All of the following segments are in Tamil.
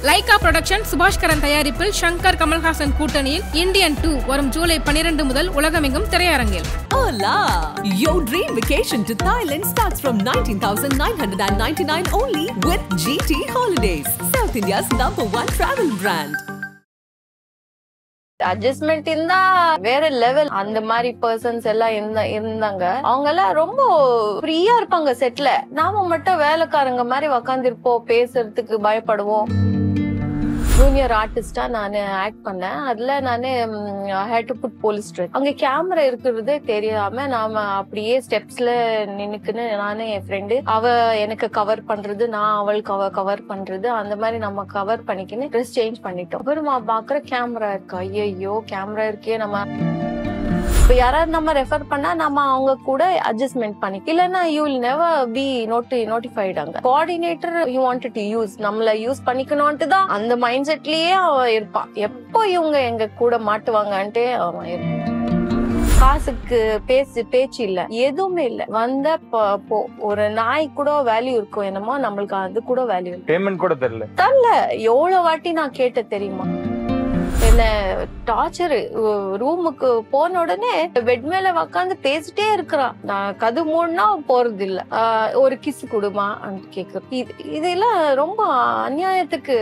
லைகா புரொடக்ஷன் சுபாஷ்கரன் தயாரிப்பில் ஷங்கர் கமல்ஹாசன் கூட்டணியில் இந்தியன் டூ வரும் ஜூலை பனிரெண்டு முதல் உலகமெங்கும் திரையரங்கில் Hola! Your dream vacation to Thailand starts from 19,999 only with GT Holidays, South India's number one travel brand. Adjustment இருந்தா வேற லெவல் அந்த மாதிரி பர்சன்ஸ் எல்லாம் இருந்த இருந்தாங்க அவங்க எல்லாம் ரொம்ப ஃப்ரீயா இருப்பாங்க செட்ல நாம மட்டும் வேலைக்காரங்க மாதிரி உக்காந்துருப்போம் பேசுறதுக்கு பயப்படுவோம் ஜூனியர் ஆர்டிஸ்டா நான் ஆக்ட் பண்ணேன் அதுல நானு had to put police dress அங்க கேமரா இருக்கிறதே தெரியாம நாம அப்படியே ஸ்டெப்ஸ்ல நின்னுக்குன்னு நானே என் ஃப்ரெண்டு அவ எனக்கு கவர் பண்றது நான் அவள் கவர் கவர் பண்றது அந்த மாதிரி நம்ம கவர் பண்ணிக்கின்னு ட்ரெஸ் சேஞ்ச் பண்ணிட்டோம் அப்புறமா பாக்குற கேமரா இருக்கு ஐயோ கேமரா இருக்கே நம்ம இப்ப யாராவது நம்ம ரெஃபர் பண்ணா நம்ம அவங்க கூட அட்ஜஸ்ட்மெண்ட் பண்ணி இல்லைன்னா you will never be noti notified அங்க coordinator you want to use நம்மள யூஸ் பண்ணிக்கணும்ட்டு தான் அந்த மைண்ட் செட்லயே அவன் இருப்பான் எப்போ இவங்க எங்க கூட மாட்டுவாங்கன்ட்டே அவன் இருப்பான் காசுக்கு பேசு பேச்சு இல்ல எதுவுமே இல்ல வந்த ப- போ ஒரு நாய் கூட வேல்யூ இருக்கும் என்னமோ நம்மளுக்கு அது கூட வேல்யூ பேமெண்ட் கூட தெரியல தரல எவ்வளவு வாட்டி நான் கேட்ட தெரியுமா என்ன டார்ச்சர் ரூமுக்கு போன உடனே பெட் மேல உக்காந்து பேசிட்டே இருக்கிறான் நான் கது மூடனா போறது இல்ல ஆஹ் ஒரு கிஸ் கொடுமா கேக்குறேன் இது இதெல்லாம் ரொம்ப அநியாயத்துக்கு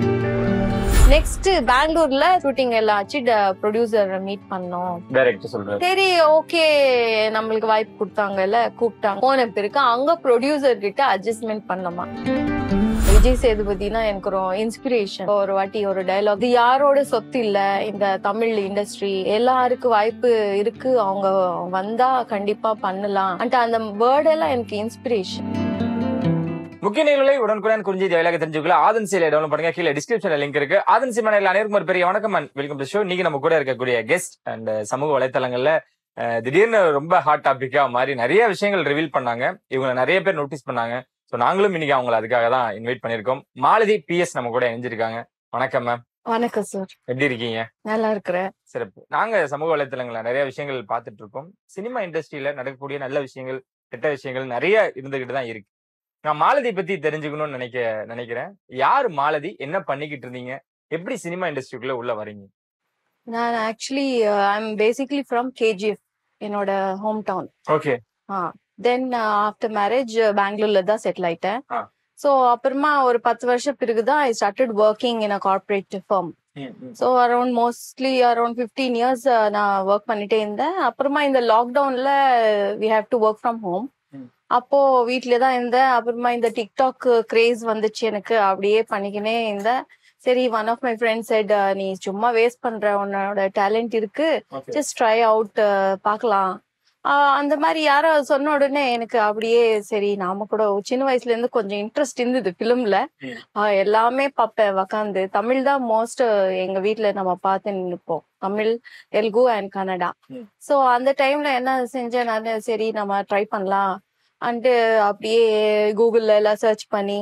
நெக்ஸ்ட் பெங்களூர்ல ஷூட்டிங் எல்லாம் ஆச்சு ப்ரொடியூசர் மீட் பண்ணோம் டைரக்டர் சொல்றாரு சரி ஓகே நம்மளுக்கு வாய்ப்பு கொடுத்தாங்கல்ல கூப்பிட்டாங்க போன பிறகு அங்க ப்ரொடியூசர் கிட்ட அட்ஜஸ்ட்மெண்ட் பண்ணமா விஜய் சேதுபதினா எனக்கு ஒரு இன்ஸ்பிரேஷன் ஒரு வாட்டி ஒரு டயலாக் இது யாரோட சொத்து இல்ல இந்த தமிழ் இண்டஸ்ட்ரி எல்லாருக்கும் வாய்ப்பு இருக்கு அவங்க வந்தா கண்டிப்பா பண்ணலாம் அண்ட் அந்த வேர்ட் எல்லாம் எனக்கு இன்ஸ்பிரேஷன் முக்கிய நிகழ்வுகளை உடனுக்குடன் குறிஞ்சி தேவையாக தெரிஞ்சுக்கல ஆதன் சீலை டவுன்லோட் பண்ணுங்க கீழே டிஸ்கிரிப்ஷன்ல லிங்க் இருக்கு ஆதன் சிமனையில் அனைவருக்கும் ஒரு பெரிய வணக்கம் அண்ட் வெல்கம் டு ஷோ நீங்க நம்ம கூட இருக்கக்கூடிய கெஸ்ட் அண்ட் சமூக வலைத்தளங்கள்ல அஹ், திடீர்னு ரொம்ப ஹாட் டாபிக்கா மாதிரி நிறைய விஷயங்கள் ரிவீல் பண்ணாங்க இவங்க நிறைய பேர் நோட்டீஸ் பண்ணாங்க ஸோ நாங்களும் இன்னைக்கு அவங்களை அதுக்காக தான் இன்வைட் பண்ணியிருக்கோம் மாலதி பிஎஸ் நம்ம கூட இணைஞ்சிருக்காங்க வணக்கம் மேம் வணக்கம் சார் எப்படி இருக்கீங்க நல்லா இருக்கிறேன் சிறப்பு நாங்க சமூக வலைத்தளங்கள்ல நிறைய விஷயங்கள் பார்த்துட்டு இருக்கோம் சினிமா இண்டஸ்ட்ரியில நடக்கக்கூடிய நல்ல விஷயங்கள் கெட்ட விஷயங்கள் நிறைய இருந்துகிட்டு தான் இருக்கு நான் மாலதி பத்தி தெரிஞ்சுக்கணும்னு நினைக்க நினைக்கிறேன் யார் மாலதி என்ன பண்ணிக்கிட்டு இருந்தீங்க எப்படி சினிமா இண்டஸ்ட்ரிக்குள்ள உள்ள வரீங்க நான் actually I am basically from KGF என்னோட home town okay then after marriage பெங்களூர்ல தான் செட்டில் ஆயிட்டேன் ஆ. ஸோ அப்புறமா ஒரு பத்து வருஷம் பிறகுதான் I started working in a corporate firm so around mostly around fifteen years நான் ஒர்க் பண்ணிட்டே இருந்தேன் அப்புறமா இந்த லாக்டவுன்ல we have to work from home ம். அப்போ வீட்ல தான் இருந்தேன் அப்புறமா இந்த டிக்டாக் கிரேஸ் வந்துச்சு எனக்கு அப்படியே பண்ணிக்கினே இருந்தேன் சரி one of my friends said "Uh, நீ சும்மா வேஸ்ட் பண்ற உன்னோட டேலண்ட் இருக்கு ஜஸ்ட் ட்ரை அவுட் பார்க்கலாம் ஆஹ் அந்த மாதிரி யாரோ சொன்ன உடனே எனக்கு அப்படியே சரி நாம கூட சின்ன வயசுல இருந்து கொஞ்சம் இன்ட்ரெஸ்ட் இருந்தது ஃபிலிம்ல ம். எல்லாமே பார்ப்பேன் உக்காந்து தமிழ் தான் மோஸ்ட் எங்க வீட்ல நம்ம பார்த்து நிற்போம் தமிழ் தெலுங்கு அண்ட் கன்னடா ம். ஸோ அந்த டைம்ல என்ன செஞ்சேன் நான் சரி நம்ம ட்ரை பண்ணலாம் அண்டு அப்படியே கூகுள்ல எல்லாம் சர்ச் பண்ணி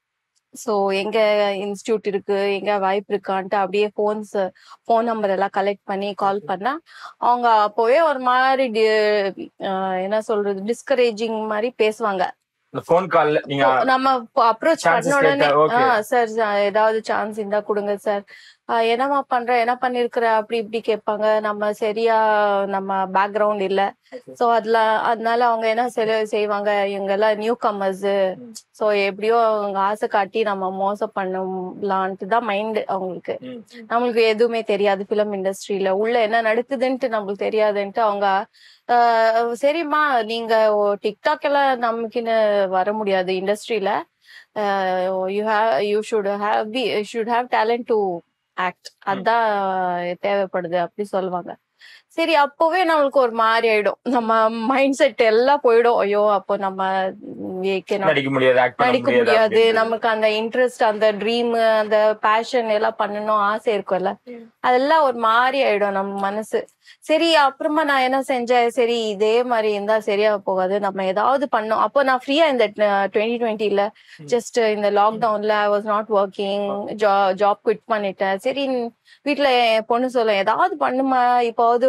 ஸோ எங்க இன்ஸ்டியூட் இருக்கு எங்க வாய்ப்பு இருக்கான்ட்டு அப்படியே ஃபோன்ஸ் ஃபோன் நம்பர் எல்லாம் கலெக்ட் பண்ணி கால் பண்ணா அவங்க அப்போவே ஒரு மாதிரி டி- ஆஹ் என்ன சொல்றது டிஸ்கரேஜிங் மாதிரி பேசுவாங்க இந்த ஃபோன் கால்ல நீங்க நம்ம அப்ரோச் Chances பண்ண உடனே கேட்டா, okay. சார் ஏதாவது சான்ஸ் இருந்தா கொடுங்க சார் என்னமா பண்ற என்ன பண்ணிருக்கிற அப்படி இப்படி கேட்பாங்க நம்ம சரியா நம்ம பேக்ரவுண்ட் இல்ல சோ அதுல அதனால அவங்க என்ன செல- செய்வாங்க இவங்க எல்லாம் நியூ கம்மர்ஸ் சோ எப்படியோ அவங்க ஆசை காட்டி நம்ம மோசம் பண்ணலான்ட்டு தான் மைண்ட் அவங்களுக்கு ம். நம்மளுக்கு எதுவுமே தெரியாது ஃபிலிம் இண்டஸ்ட்ரியில உள்ள என்ன நடக்குதுன்ட்டு நம்மளுக்கு தெரியாதுன்ட்டு அவங்க ஆஹ், சரிம்மா நீங்க டிக்டாக் எல்லாம் நமக்குன்னு வர முடியாது இண்டஸ்ட்ரியில you have you should have be should have talent to act அதான் தேவைப்படுது அப்படி சொல்லுவாங்க சரி அப்பவே நம்மளுக்கு ஒரு மாதிரி ஆயிடும் நம்ம மைண்ட் செட் எல்லாம் போயிடும் ஐயோ அப்போ நம்ம we cannot நடிக்க முடியாது ஆக்ட் பண்ண நடிக்க முடியாது முடியாது அப்படின்னு. நமக்கு அந்த இன்ட்ரெஸ்ட் அந்த ட்ரீம் அந்த பேஷன் எல்லாம் பண்ணணும் ஆசை இருக்கும்ல ம். அதெல்லாம் ஒரு மாதிரி ஆயிடும் நம்ம மனசு சரி அப்புறமா நான் என்ன செஞ்சேன் சரி இதே மாதிரி இருந்தா சரியா போகாது நம்ம ஏதாவது பண்ணோம் அப்போ நான் ஃப்ரீயா இந்த டுவெண்ட்டி டுவெண்ட்டில ஜஸ்ட் இந்த லாக்டவுன்ல I was not working job quit பண்ணிட்டேன் சரி வீட்ல என் பொண்ணு சொல்ல ஏதாவது பண்ணுமா இப்போவது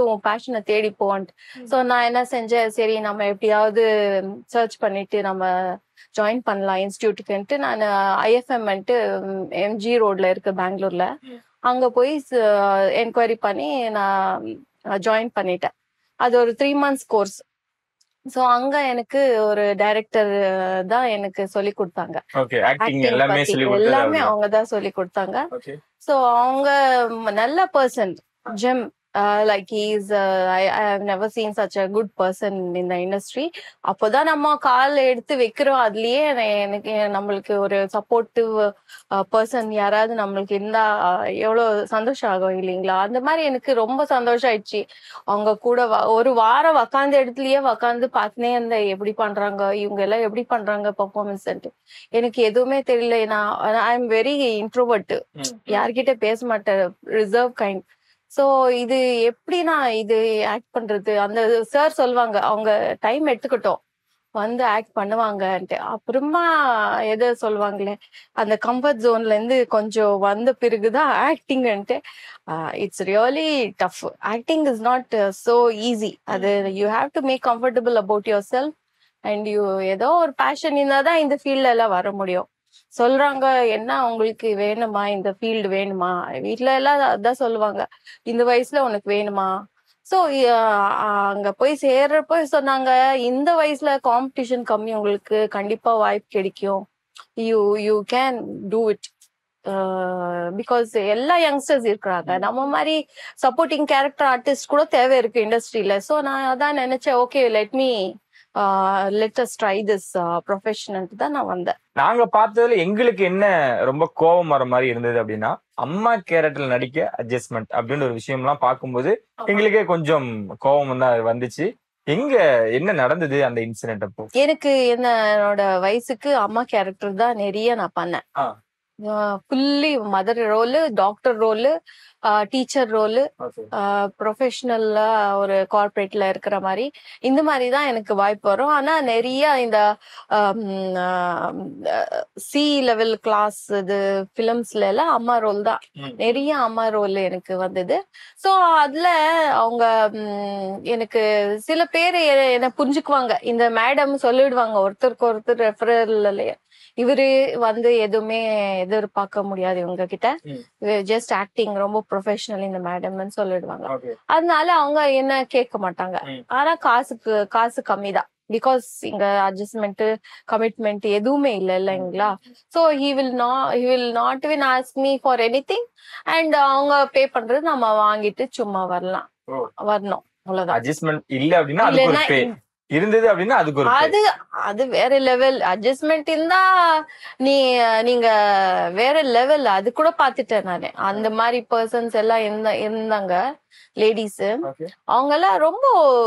உன் பேஷனை தேடி போன்ட்டு ஸோ நான் என்ன செஞ்சேன் சரி நம்ம எப்படியாவது சர்ச் பண்ணிட்டு நம்ம ஜாயின் பண்ணலாம் இன்ஸ்டியூட்டுக்குன்ட்டு நான் ஐஎஃப்எம்ன்ட்டு எம்ஜி ரோட்ல இருக்கு பெங்களூர்ல அங்க போய் என்கொயரி பண்ணி நான் ஜாயின் பண்ணிட்டேன் அது ஒரு த்ரீ மந்த்ஸ் கோர்ஸ் ஸோ அங்க எனக்கு ஒரு டைரக்டர் தான் எனக்கு சொல்லி கொடுத்தாங்க ஓகே ஆக்டிங் Acting எல்லாமே பத்தி சொல்லி எல்லாமே கொடுத்தது அவங்க தான் சொல்லி கொடுத்தாங்க ஓகே ஸோ அவங்க ம- நல்ல person gem like is I have never seen such a good person இந்த இண்டஸ்ட்ரி அப்போதான் நம்ம கால் எடுத்து வைக்கிறோம் அதுலயே என- எனக்கு நம்மளுக்கு ஒரு சப்போர்ட்டிவ் பர்சன் யாராவது நம்மளுக்கு இருந்தா அஹ், எவ்வளவு சந்தோஷம் ஆகும் இல்லைங்களா அந்த மாதிரி எனக்கு ரொம்ப சந்தோஷம் ஆயிடுச்சு அவங்க கூட வ- ஒரு வாரம் உக்காந்த இடத்துலயே உக்காந்து பார்த்துனே இருந்த எப்படி பண்றாங்க இவங்க எல்லாம் எப்படி பண்றாங்க பர்ஃபார்மன்ஸ் எனக்கு எதுவுமே தெரியல நான் ஐ எம் வெரி இன்ட்ரோவர்ட் யார்கிட்ட பேச மாட்டேன் ரிசர்வ் கைண்ட் சோ இது எப்படி நான் இது ஆக்ட் பண்றது அந்த சார் சொல்லுவாங்க அவங்க டைம் எடுத்துக்கிட்டோம் வந்து ஆக்ட் பண்ணுவாங்கன்ட்டு அப்புறமா எதை சொல்லுவாங்களே அந்த கம்ஃபர்ட் ஜோன்ல இருந்து கொஞ்சம் வந்த பிறகுதான் ஆக்டிங்ன்ட்டு it's really tough acting is not so easy அது you have to make comfortable about your self and you ஏதோ ஒரு பேஷன் இருந்தால் தான் இந்த ஃபீல்ட்ல எல்லாம் வர முடியும் சொல்றாங்க என்ன உங்களுக்கு வேணுமா இந்த ஃபீல்டு வேணுமா வீட்ல எல்லாம் அதான் சொல்லுவாங்க இந்த வயசுல உனக்கு வேணுமா ஸோ அங்க போய் சேர்றப்போ சொன்னாங்க இந்த வயசுல காம்படிஷன் கம்மி உங்களுக்கு கண்டிப்பா வாய்ப்பு கிடைக்கும் you you can do it because எல்லா யங்ஸ்டர்ஸ் இருக்கிறாங்க நம்ம மாதிரி சப்போர்ட்டிங் கேரக்டர் ஆர்டிஸ்ட் கூட தேவை இருக்கு இண்டஸ்ட்ரியில ஸோ நான் அதான் நினைச்சேன் okay let me let us try this professional தான் நான் வந்தேன் நாங்க பார்த்ததுல எங்களுக்கு என்ன ரொம்ப கோபம் வர மாதிரி இருந்தது அப்படின்னா அம்மா கேரக்டர்ல நடிக்க அட்ஜஸ்ட்மெண்ட் அப்படின்னு ஒரு விஷயம்லாம் பார்க்கும்போது எங்களுக்கே கொஞ்சம் கோபம் தான் வந்துச்சு எங்க என்ன நடந்தது அந்த இன்சிடென்ட் அப்போ எனக்கு என்னோட வயசுக்கு அம்மா கேரக்டர் தான் நிறைய நான் பண்ணேன் ஆ. Fully mother role doctor role teacher role ப்ரொஃபஷனல்லா ஒரு கார்பரேட்ல இருக்கிற மாதிரி இந்த மாதிரி தான் எனக்கு வாய்ப்பு வரும் ஆனா நிறைய இந்த சி லெவல் கிளாஸ் இது பிலிம்ஸ்ல எல்லாம் அம்மா ரோல் தான் ம். நிறைய அம்மா ரோல் எனக்கு வந்தது ஸோ அதுல அவங்க ம், எனக்கு சில பேர் எ- என்னை புரிஞ்சுக்குவாங்க இந்த மேடம் சொல்லிடுவாங்க ஒருத்தருக்கு ஒருத்தர் ரெஃபரல்லையே இவரு வந்து எதுவுமே எதிர்பார்க்க முடியாது இவங்க கிட்ட ம். ஜஸ்ட் ஆக்டிங் ரொம்ப ப்ரொஃபஷனல் இந்த மேடம்னு சொல்லிடுவாங்க ஓகே அதனால அவங்க என்ன கேட்க மாட்டாங்க ம். ஆனா காசுக்கு காசு கம்மி தான் பிகாஸ் இங்க அட்ஜஸ்ட்மெண்ட் கமிட்மெண்ட் எதுவுமே இல்ல இல்லைங்களா so he will not he will not win ask me for anything அண்ட் அவங்க பே பண்றது நம்ம வாங்கிட்டு சும்மா வரலாம் ஓ. வரணும் அவ்வளவுதான் அட்ஜஸ்ட்மெண்ட் இல்ல அப்படின்னா அதுக்கு ஒரு இல்லைன்னா பே இருந்தது அப்படின்னா அதுக்கு ஒரு pay. அது அது வேற லெவல் அட்ஜஸ்ட்மெண்ட் இருந்தா நீ நீங்க வேற லெவல் அது கூட பாத்துட்டேன் நானு அந்த மாதிரி பர்சன்ஸ் எல்லாம் இருந்த இருந்தாங்க லேடிஸ் Okay. அவங்க எல்லாம் ரொம்ப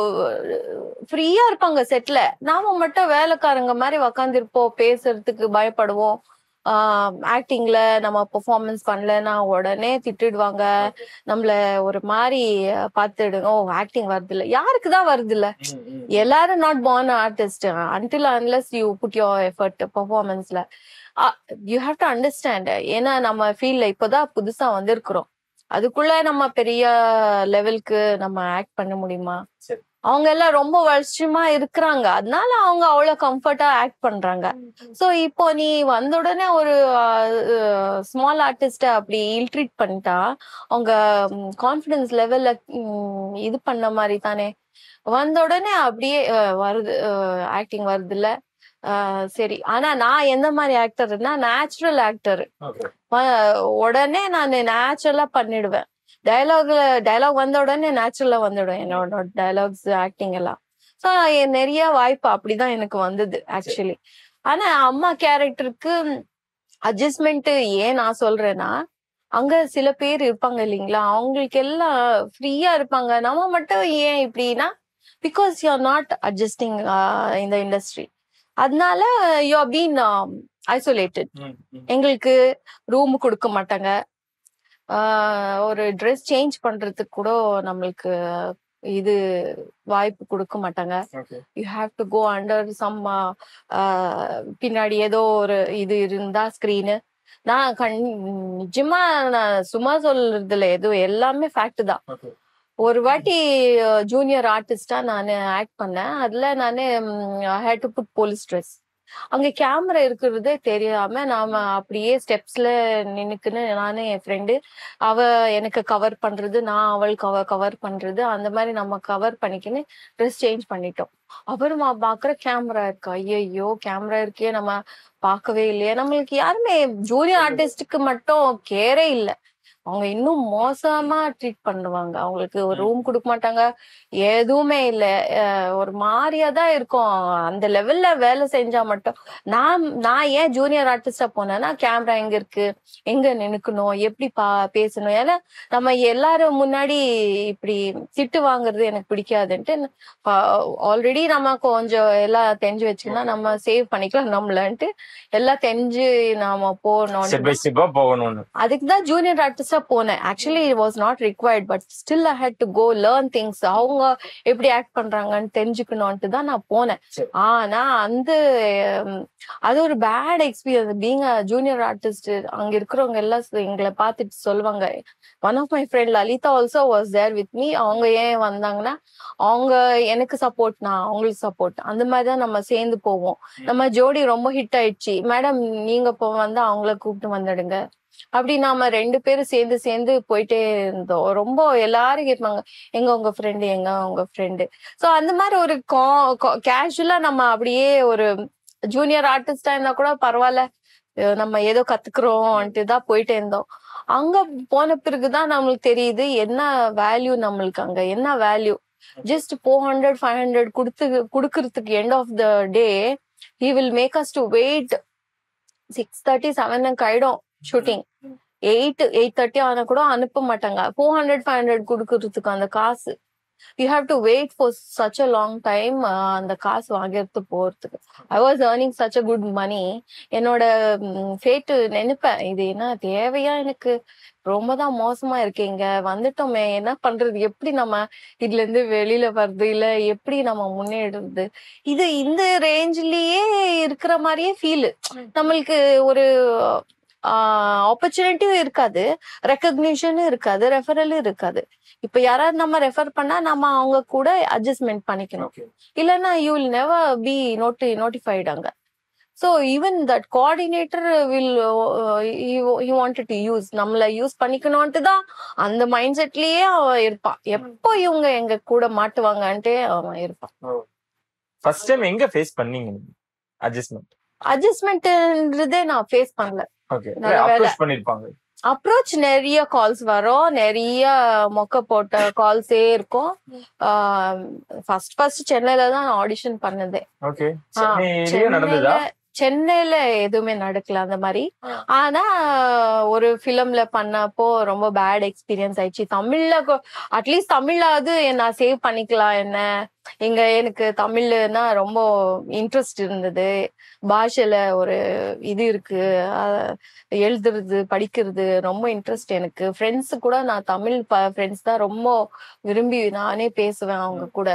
ஃப்ரீயா இருப்பாங்க செட்ல நாம மட்டும் வேலைக்காரங்க மாதிரி உக்காந்துருப்போம் பேசுறதுக்கு பயப்படுவோம் ஆக்டிங்ல நம்ம பெர்ஃபார்மன்ஸ் பண்ணலன்னா உடனே திட்டிடுவாங்க நம்மள ஒரு மாதிரி பார்த்துடுங்க ஓ ஆக்டிங் வருது இல்ல யாருக்கு தான் வருது இல்ல ம், ம். எல்லாரும் not born artist until unless you put your effort பெர்ஃபார்மன்ஸ்ல யூ ஹாவ் டு அண்டர்ஸ்டாண்ட் ஏன்னா நம்ம ஃபீல்ட்ல இப்போதான் புதுசா வந்திருக்கிறோம் அதுக்குள்ள நம்ம பெரிய லெவலுக்கு நம்ம ஆக்ட் பண்ண முடியுமா சரி. அவங்க எல்லாம் ரொம்ப வருஷமா இருக்கிறாங்க அதனால அவங்க அவ்வளவு கம்ஃபர்ட்டா ஆக்ட் பண்றாங்க சோ இப்போ நீ வந்த உடனே ஒரு ஸ்மால் ஆர்டிஸ்ட அப்படி இல்ட்ரீட் பண்ணிட்டா அவங்க கான்ஃபிடன்ஸ் லெவல்ல இது பண்ண மாதிரி தானே வந்த உடனே அப்படியே அஹ், வருது ஆக்டிங் வருது இல்ல சரி ஆனா நான் எந்த மாதிரி ஆக்டர்னா நேச்சுரல் ஆக்டர் Okay. உடனே நான் நேச்சுரலா பண்ணிடுவேன் டயலாக்ல டயலாக் வந்த உடனே நேச்சுரலா வந்துடும் என்னோட டயலாக்ஸ் ஆக்டிங் எல்லாம் ஸோ நிறைய வாய்ப்பு அப்படிதான் எனக்கு வந்தது ஆக்சுவலி ஆனா அம்மா கேரக்டருக்கு அட்ஜஸ்ட்மெண்ட் ஏன் நான் சொல்றேன்னா அங்க சில பேர் இருப்பாங்க இல்லைங்களா அவங்களுக்கு எல்லாம் ஃப்ரீயா இருப்பாங்க நம்ம மட்டும் ஏன் இப்படின்னா because you are not adjusting இந்த இண்டஸ்ட்ரி அதனால யூ ஆர் பீன் ஐசோலேட்டட் ம், ம். எங்களுக்கு ரூம் கொடுக்க மாட்டாங்க ஆஹ் ஒரு ட்ரெஸ் சேஞ்ச் பண்றதுக்கு கூட நம்மளுக்கு இது வாய்ப்பு கொடுக்க மாட்டாங்க Okay. You have to go under some பின்னாடி ஏதோ ஒரு இது இருந்தா ஸ்கிரீனு நான் கண் நிஜமா நான் சும்மா சொல்றது இல்ல எதுவும் எல்லாமே ஃபேக்ட் தான் Okay. ஒரு வாட்டி ஜூனியர் ஆர்டிஸ்டா நான் ஆக்ட் பண்ணேன் அதுல நானு had to put police dress அங்க கேமரா இருக்கிறதே தெரியாம நாம அப்படியே ஸ்டெப்ஸ்ல நின்னுக்குன்னு நானு என் ஃப்ரெண்டு அவ எனக்கு கவர் பண்றது நான் அவள் கவர் கவர் பண்றது அந்த மாதிரி நம்ம கவர் பண்ணிக்கின்னு ட்ரெஸ் சேஞ்ச் பண்ணிட்டோம் அப்புறமா பாக்குற கேமரா இருக்கு ஐயோ கேமரா இருக்கே நம்ம பார்க்கவே இல்லையே நம்மளுக்கு யாருமே ஜூனியர் ஆர்டிஸ்டுக்கு மட்டும் கேரே இல்ல அவங்க இன்னும் மோசமா ட்ரீட் பண்ணுவாங்க அவங்களுக்கு ஒரு ரூம் கொடுக்க மாட்டாங்க எதுவுமே இல்ல அஹ் ஒரு மாதிரியா தான் இருக்கும் அந்த லெவல்ல வேலை செஞ்சா மட்டும் நான் நான் ஏன் ஜூனியர் ஆர்டிஸ்டா போனேன்னா கேமரா எங்க இருக்கு எங்க நினைக்கணும் எப்படி பா பேசணும் ஏன்னா நம்ம எல்லாரும் முன்னாடி இப்படி திட்டு வாங்குறது எனக்கு பிடிக்காதுன்ட்டு ஆல்ரெடி நம்ம கொஞ்சம் எல்லாம் தெரிஞ்சு வச்சுக்கணும் நம்ம சேவ் பண்ணிக்கலாம் நம்மளன்ட்டு எல்லாம் தெரிஞ்சு நாம ஸ்டெப் போனோம் பை ஸ்டெப்பா போகணும்னு அதுக்கு தான் ஜூனியர் ஆர்டிஸ்டா போனேன் actually it was not required but still I had to go learn things அவங்க எப்படி ஆக்ட் பண்றாங்கன்னு தெரிஞ்சுக்கணும்ட்டு தான் நான் போனேன் சரி. ஆனா அந்த உம், அது ஒரு bad experience being junior artist அங்க இருக்கிறவங்க எல்லாம் சொ- எங்களை பார்த்துட்டு சொல்லுவாங்க one of my friend Lalitha also was there with me அவங்க ஏன் வந்தாங்கன்னா அவங்க எனக்கு சப்போர்ட் நான் அவங்களுக்கு சப்போர்ட் அந்த மாதிரி தான் நம்ம சேர்ந்து போவோம் நம்ம ஜோடி ரொம்ப ஹிட் ஆயிடுச்சு மேடம் நீங்க இப்போ வந்து அவங்கள கூப்பிட்டு வந்துடுங்க அப்படி நாம ரெண்டு பேரும் சேர்ந்து சேர்ந்து போயிட்டே இருந்தோம் ரொம்ப எல்லாரும் கேட்பாங்க எங்க உங்க ஃப்ரெண்டு எங்க உங்க ஃப்ரெண்டு சோ அந்த மாதிரி ஒரு கேஷுவலா நம்ம அப்படியே ஒரு ஜூனியர் ஆர்டிஸ்டா இருந்தா கூட பரவாயில்ல அஹ் நம்ம ஏதோ கத்துக்கிறோம்ட்டு தான் போயிட்டே இருந்தோம் அங்க போன பிறகுதான் நம்மளுக்கு தெரியுது என்ன வேல்யூ நம்மளுக்கு அங்க என்ன value just four hundred five hundred கொடுத்து கொடுக்கறதுக்கு end of the day he will make us to wait six thirty செவனுக்கு ஆயிடும் ஷூட்டிங் எயிட் எயிட் தேர்ட்டி ஆனா கூட அனுப்ப மாட்டாங்க ஃபோர் ஹண்ட்ரட் ஃபைவ் ஹண்ட்ரட் கொடுக்கறதுக்கு அந்த காசு you have to wait for such a long time அந்த காசு வாங்கிறது போறதுக்கு I was earning such a good money என்னோட ஃபேட்டு நினைப்பேன் இது என்ன தேவையா எனக்கு ரொம்ப தான் மோசமா இருக்கீங்க வந்துட்டோமே என்ன பண்றது எப்படி நம்ம இதுல இருந்து வெளியில வர்றது இல்ல எப்படி நம்ம முன்னேறுறது இது இந்த ரேஞ்சிலேயே இருக்கிற மாதிரியே ஃபீல் நம்மளுக்கு ஒரு ஆப்பர்ச்சுனிட்டியும் இருக்காது ரெக்கக்னிஷனும் இருக்காது ரெஃபரலும் இருக்காது இப்ப யாராவது நம்ம ரெஃபர் பண்ணா நம்ம அவங்க கூட அட்ஜஸ்ட்மெண்ட் பண்ணிக்கணும் இல்லைன்னா you will never be noti notified அங்க so even that coordinator will he wanted to use நம்மள யூஸ் பண்ணிக்கணும்ட்டு தான் அந்த மைண்ட் செட்லயே அவன் இருப்பான் எப்போ இவங்க எங்க கூட மாட்டுவாங்கன்ட்டே அவன் இருப்பான் ஃபர்ஸ்ட் டைம் எங்க ஃபேஸ் பண்ணீங்க அட்ஜஸ்ட்மெண்ட் அட்ஜஸ்ட்மெண்ட்ன்றதே நான் ஃபேஸ் பண்ணல ஓகே நல்ல வேலை. அப்ரோச் பண்ணிருப்பாங்க அப்ரோச் நிறைய கால்ஸ் வரும் நிறைய மொக்க போட்ட கால்ஸே இருக்கும் ஃபர்ஸ்ட் ஃபர்ஸ்ட் சென்னையில தான் நான் ஆடிஷன் பண்ணதே ஓகே ஆ, சென்னையிலயும் நடந்ததா சென்னையில சென்னையில எதுவுமே நடக்கல அந்த மாதிரி ஆ. ஆனா ஒரு ஃபிலிம்ல பண்ணப்போ ரொம்ப பேட் எக்ஸ்பீரியன்ஸ் ஆயிடுச்சு தமிழ்ல அட்லீஸ்ட் தமிழாவது நான் சேவ் பண்ணிக்கலாம் என்ன இங்க எனக்கு தமிழ்னா ரொம்ப இன்ட்ரெஸ்ட் இருந்தது பாஷையில ஒரு இது இருக்கு அஹ் எழுதுறது படிக்கிறது ரொம்ப இன்ட்ரெஸ்ட் எனக்கு ஃப்ரெண்ட்ஸ் கூட நான் தமிழ் ஃப்ரெண்ட்ஸ் தான் ரொம்ப விரும்பி நானே பேசுவேன் அவங்க கூட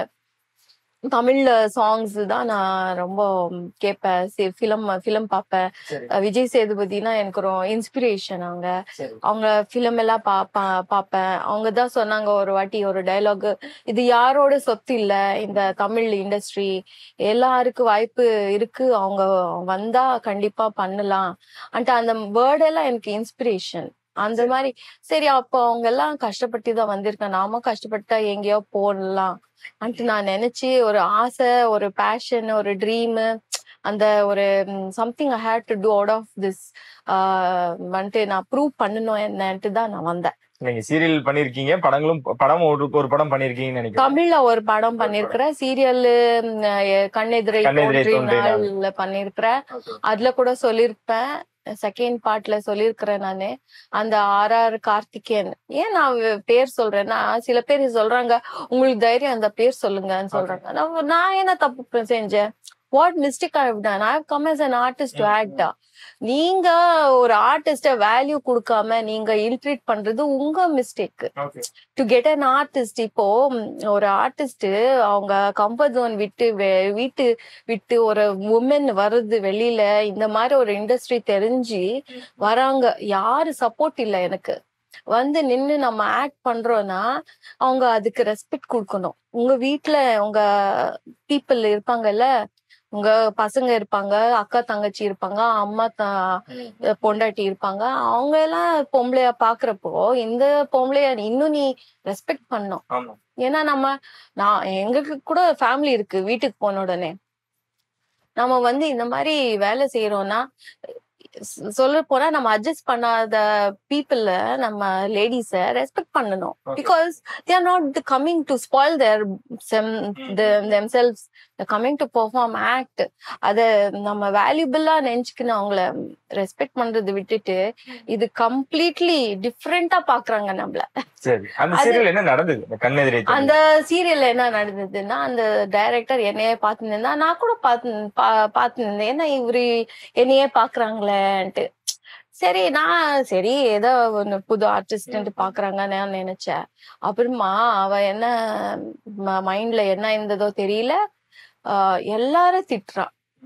தமிழ்ல சாங்ஸ் தான் நான் ரொம்ப கேட்பேன் ஃபிலிம் ஃபிலிம் பார்ப்பேன் சரி அஹ் விஜய் சேதுபதினா எனக்கு ஒரு இன்ஸ்பிரேஷன் அவங்க சரி அவங்க ஃபிலிம் எல்லாம் பாப்பா பார்ப்பேன் அவங்க தான் சொன்னாங்க ஒரு வாட்டி ஒரு டயலாக் இது யாரோட சொத்து இல்ல இந்த தமிழ் இண்டஸ்ட்ரி எல்லாருக்கும் வாய்ப்பு இருக்கு அவங்க வந்தா கண்டிப்பா பண்ணலாம் அண்ட் அந்த வேர்ட் எல்லாம் எனக்கு இன்ஸ்பிரேஷன் அந்த மாதிரி சரி அப்போ அவங்க எல்லாம் கஷ்டப்பட்டு தான் வந்திருக்கேன் நாம கஷ்டப்பட்டா எங்கேயோ போடலாம் அன்ட்டு நான் நினைச்சு ஒரு ஆசை ஒரு பேஷன் ஒரு ட்ரீம் அந்த ஒரு something I had to do out of this வந்துட்டு நான் ப்ரூவ் பண்ணணும் என்னன்ட்டு தான் நான் வந்தேன் நீங்க சீரியல் பண்ணிருக்கீங்க படங்களும் படம் ஒரு ஒரு படம் பண்ணிருக்கீங்கன்னு நினைக்கிறேன் தமிழ்ல ஒரு படம் பண்ணிருக்கிறேன் சீரியல் கண்ணெதிரை கண்ணெதிரை தோன்றி தோன்றிய நாள். நாள்ல பண்ணிருக்கிறேன் அதுல கூட சொல்லிருப்பேன் செகண்ட் பார்ட்ல சொல்லிருக்கிறேன் நானு அந்த ஆர் ஆர் கார்த்திகேயன் ஏன் நான் வே- பேர் சொல்றேன்னா சில பேர் சொல்றாங்க உங்களுக்கு தைரியம் அந்த பேர் சொல்லுங்கன்னு சொல்றாங்க நான் நான் என்ன தப்பு செஞ்சேன் what mistake I have done I have come as an artist to act நீங்க ஒரு ஆர்டிஸ்ட வேல்யூ கொடுக்காம நீங்க இல்ட்ரீட் பண்றது உங்க mistake okay to get an artist இப்போ ம், ஒரு ஆர்டிஸ்ட் அவங்க கம்ஃபர்ட் ஜோன் விட்டு வெ- வீட்டு விட்டு ஒரு உமன் வருது வெளியில இந்த மாதிரி ஒரு இண்டஸ்ட்ரி தெரிஞ்சு வராங்க யாரு சப்போர்ட் இல்ல எனக்கு வந்து நின்னு நம்ம ஆக்ட் பண்றோம்னா அவங்க அதுக்கு ரெஸ்பெக்ட் கொடுக்கணும் உங்க வீட்ல உங்க பீப்புள் இருப்பாங்கல்ல உங்க பசங்க இருப்பாங்க அக்கா தங்கச்சி இருப்பாங்க அம்மா த- பொண்டாட்டி இருப்பாங்க அவங்க எல்லாம் பொம்பளையா பாக்குறப்போ இந்த பொம்பளைய இன்னும் நீ ரெஸ்பெக்ட் பண்ணும் ஆமா ஏன்னா நம்ம நான் எங்களுக்கு கூட ஃபேமிலி இருக்கு வீட்டுக்கு போன உடனே நம்ம வந்து இந்த மாதிரி வேலை செய்யறோம்னா சொல்ல போனா நம்ம அட்ஜஸ்ட் பண்ணாத பீப்புள நம்ம லேடிஸ ரெஸ்பெக்ட் பண்ணணும் Okay. Because they are not coming to spoil their themselves coming to perform act அத நம்ம வேல்யூபிளா நினைச்சுக்கின்னு அவங்கள ரெஸ்பெக்ட் பண்றது விட்டுட்டு இது கம்ப்ளீட்லி டிஃப்ரெண்டா பாக்குறாங்க நம்மள சரி அந்த அது- சீரியல் என்ன நடந்தது இந்த கண்ணெதிரே அந்த சீரியல்ல என்ன நடந்ததுன்னா அந்த டைரக்டர் என்னையே பார்த்து நின்றா நான் கூட பார்த்து பா- பார்த்து நின்றேன் ஏன்னா இவரு என்னையே பாக்குறாங்களேன்ட்டு சரி நான் சரி ஏதோ ஒண்ணு புது ஆர்டிஸ்ட் பாக்குறாங்க நான் நினைச்சேன் அப்புறமா அவ என்ன மைண்ட்ல என்ன இருந்ததோ தெரியல ஆஹ் எல்லாரும் திட்டுறா